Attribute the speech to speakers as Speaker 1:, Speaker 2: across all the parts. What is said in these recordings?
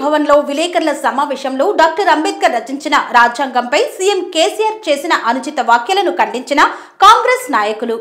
Speaker 1: భవన్లో విలేకరుల సమావేశంలో డాక్టర్ అంబేద్కర్ రచించిన రాజ్యాంగంపై సీఎం కేసీఆర్ చేసిన అనుచిత వ్యాఖ్యలను ఖండించిన కాంగ్రెస్ నాయకులు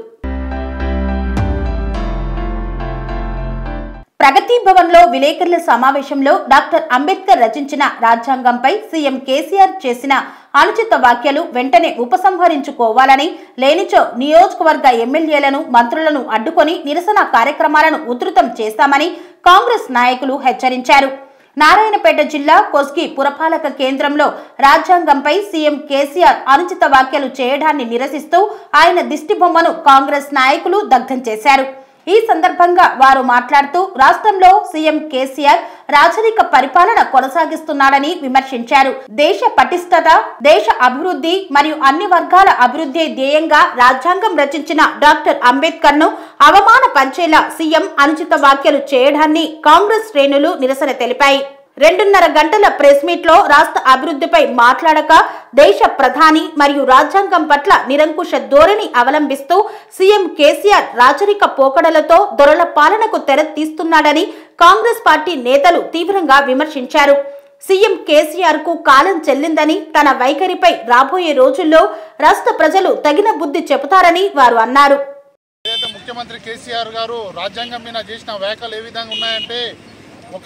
Speaker 1: ప్రగతి భవన్లో విలేకరుల సమావేశంలో డాక్టర్ అంబేద్కర్ రచించిన రాజ్యాంగంపై సీఎం కేసీఆర్ చేసిన అనుచిత వ్యాఖ్యలు వెంటనే ఉపసంహరించుకోవాలని లేనిచో నియోజకవర్గ ఎమ్మెల్యేలను మంత్రులను అడ్డుకొని నిరసన కార్యక్రమాలను ఉధృతం చేస్తామని కాంగ్రెస్ నాయకులు హెచ్చరించారు నారాయణపేట జిల్లా కొస్గి పురపాలక కేంద్రంలో రాజ్యాంగంపై సీఎం కేసీఆర్ అనుచిత వ్యాఖ్యలు చేయడాన్ని నిరసిస్తూ ఆయన దిష్టిబొమ్మను కాంగ్రెస్ నాయకులు దగ్ధం చేశారు ఈ సందర్భంగా వారు మాట్లాడుతూ రాష్ట్రంలో సీఎం కేసీఆర్ రాజరిక పరిపాలన కొనసాగిస్తున్నాడని విమర్శించారు దేశ పటిష్టత దేశ అభివృద్ధి మరియు అన్ని వర్గాల అభివృద్ధి ధ్యేయంగా రాజ్యాంగం రచించిన డాక్టర్ అంబేద్కర్ ను అవమాన పంచేలా సీఎం అనుచిత వ్యాఖ్యలు చేయడాన్ని కాంగ్రెస్ శ్రేణులు నిరసన తెలిపాయి రెండున్నర గంటల ప్రెస్ మీట్ లో రాష్ట్ర అభివృద్ధిపై మాట్లాడక దేశ ప్రధాని మరియు రాజ్యాంగం పట్ల నిరంకుశ ధోరణి అవలంబిస్తూ సీఎం కేసీఆర్ రాచరిక పోకడలతో దొరల పాలనకు తెర తీస్తున్నాడని కాంగ్రెస్ పార్టీ నేతలు తీవ్రంగా విమర్శించారు సీఎం కేసీఆర్ కు కాలం చెల్లిందని తన వైఖరిపై రాబోయే రోజుల్లో రాష్ట్ర ప్రజలు తగిన బుద్ధి చెబుతారని వారు అన్నారు
Speaker 2: ఏదైతే ముఖ్యమంత్రి కేసీఆర్ గారు రాజ్యాంగం మీద చేసిన వ్యాఖ్యలు ఏ విధంగా ఉన్నాయంటే ఒక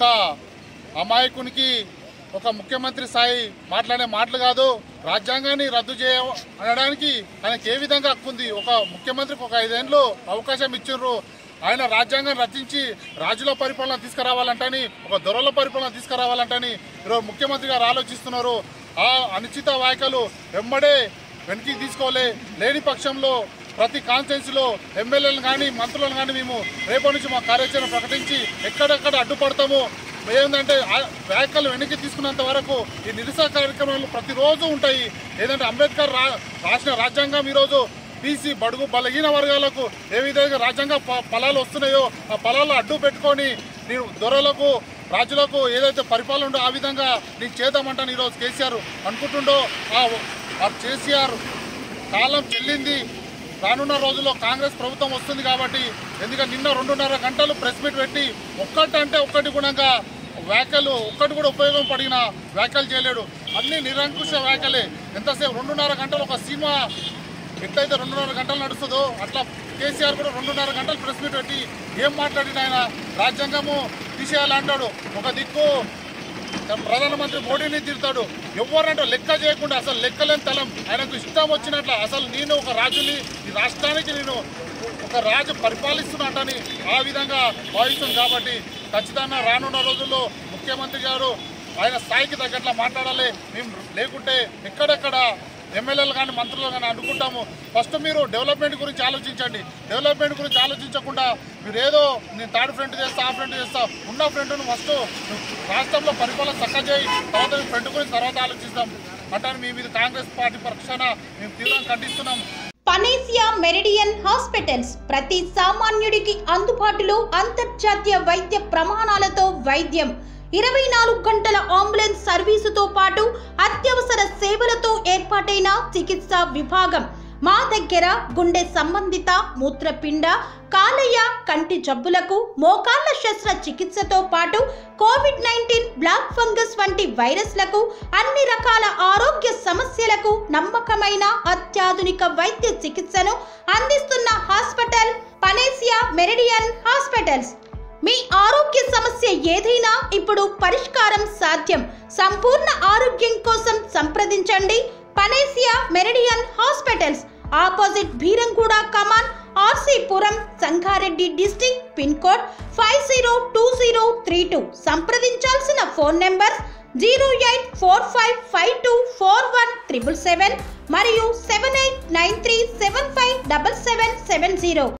Speaker 2: అమాయకునికి ఒక ముఖ్యమంత్రి స్థాయి మాట్లాడే మాటలు కాదు రాజ్యాంగాన్ని రద్దు చేయ అనడానికి ఆయనకి ఏ విధంగా హక్కు ఉంది ఒక ముఖ్యమంత్రికి ఒక ఐదేళ్ళు అవకాశం ఇచ్చిండ్రు ఆయన రాజ్యాంగం రచించి రాజుల పరిపాలన తీసుకురావాలంటని ఒక దొరల పరిపాలన తీసుకురావాలంటని ఈరోజు ముఖ్యమంత్రి గారు ఆలోచిస్తున్నారు ఆ అనుచిత వ్యాఖ్యలు వెంబడే వెనక్కి తీసుకోలే లేని పక్షంలో ప్రతి కాన్స్టిట్యున్సీలో ఎమ్మెల్యేలను కానీ మంత్రులను కానీ మేము రేపటి నుంచి మా కార్యాచరణ ప్రకటించి ఎక్కడెక్కడ అడ్డుపడతామో ఏంటంటే ఆ వ్యాఖ్యలు వెనక్కి తీసుకున్నంత వరకు ఈ నిరసన కార్యక్రమాలు ప్రతిరోజు ఉంటాయి ఏదంటే అంబేద్కర్ రా రాసిన రాజ్యాంగం ఈరోజు బీసీ బడుగు బలహీన వర్గాలకు ఏ విధంగా రాజ్యాంగ ప- ఫలాలు వస్తున్నాయో ఆ ఫలాలు అడ్డు పెట్టుకొని నేను దొరలకు రాజులకు ఏదైతే పరిపాలన ఉందో ఆ విధంగా నేను చేద్దామంటాను ఈరోజు కేసీఆర్ అనుకుంటుండో ఆ ఆ కేసీఆర్ కాలం చెల్లింది రానున్న రోజుల్లో కాంగ్రెస్ ప్రభుత్వం వస్తుంది కాబట్టి ఎందుకంటే నిన్న రెండున్నర గంటలు ప్రెస్ మీట్ పెట్టి ఒక్కటంటే ఒక్కటి గుణంగా వ్యాఖ్యలు ఒక్కటి కూడా ఉపయోగం పడిన వ్యాఖ్యలు చేయలేడు అన్ని నిరంకుశ వ్యాఖ్యలే ఎంతసేపు రెండున్నర గంటలు ఒక సినిమా ఎట్లయితే రెండున్నర గంటలు నడుస్తుందో అట్లా కేసీఆర్ కూడా రెండున్నర గంటలు ప్రెస్ మీట్ పెట్టి ఏం మాట్లాడిన ఆయన రాజ్యాంగము తీసేయాలంటాడు ఒక దిక్కు ప్రధానమంత్రి మోడీని తిడతాడు ఎవరంటే లెక్క చేయకుండా అసలు లెక్కలేని తలం ఆయనకు ఇష్టం వచ్చినట్ల అసలు నేను ఒక రాజుని ఈ రాష్ట్రానికి నేను ఒక రాజు పరిపాలిస్తున్నట్టని ఆ విధంగా భావిస్తుంది కాబట్టి ఖచ్చితంగా రానున్న రోజుల్లో ముఖ్యమంత్రి గారు ఆయన స్థాయికి తగ్గట్లా మాట్లాడాలి మేము లేకుంటే ఎక్కడెక్కడ ఎమ్మెల్యేలు కానీ మంత్రులు కానీ అనుకుంటాము ఫస్ట్ మీరు డెవలప్మెంట్ గురించి ఆలోచించండి డెవలప్మెంట్ గురించి ఆలోచించకుండా మీరు ఏదో నేను థర్డ్ ఫ్రంట్ చేస్తా ఆ ఫ్రంట్ చేస్తా ఉన్న ఫ్రంట్ను ఫస్ట్ రాష్ట్రంలో పరిపాలన చక్క చేయి తర్వాత మీ ఫ్రంట్ గురించి తర్వాత ఆలోచిస్తాం అంటాను మీ మీద కాంగ్రెస్ పార్టీ పక్షాన మేము తీవ్రంగా ఖండిస్తున్నాం
Speaker 1: పనేసియా మెరిడియన్ హాస్పిటల్స్ ప్రతి సామాన్యుడికి అందుబాటులో అంతర్జాతీయ వైద్య ప్రమాణాలతో వైద్యం ఇరవై నాలుగు గంటల అంబులెన్స్ సర్వీసుతో పాటు అత్యవసర సేవలతో ఏర్పాటైన చికిత్సా విభాగం మా దగ్గర గుండె సంబంధిత మూత్రపిండ కాలేయ కంటి జబ్బులకు మోకాళ్ల శస్త్ర చికిత్సతో పాటు కోవిడ్ నైన్టీన్ బ్లాక్ ఫంగస్ వంటి వైరస్లకు అన్ని రకాల ఆరోగ్య సమస్యలకు నమ్మకమైన అత్యాధునిక వైద్య చికిత్సను అందిస్తున్న హాస్పిటల్ పనేసియా మెరిడియన్ హాస్పిటల్స్ మీ ఆరోగ్య సమస్య ఏదైనా ఇప్పుడు పరిష్కారం సాధ్యం సంపూర్ణ ఆరోగ్యం కోసం సంప్రదించండి Panacea Meridian hospitals opposite Bheeramguda Kaman RCPuram Sangareddy district pin code five zero two zero three two సంప్రదించాల్సిన phone number zero eight four five five two four one triple seven మరియు seven eight nine three seven five double seven seven zero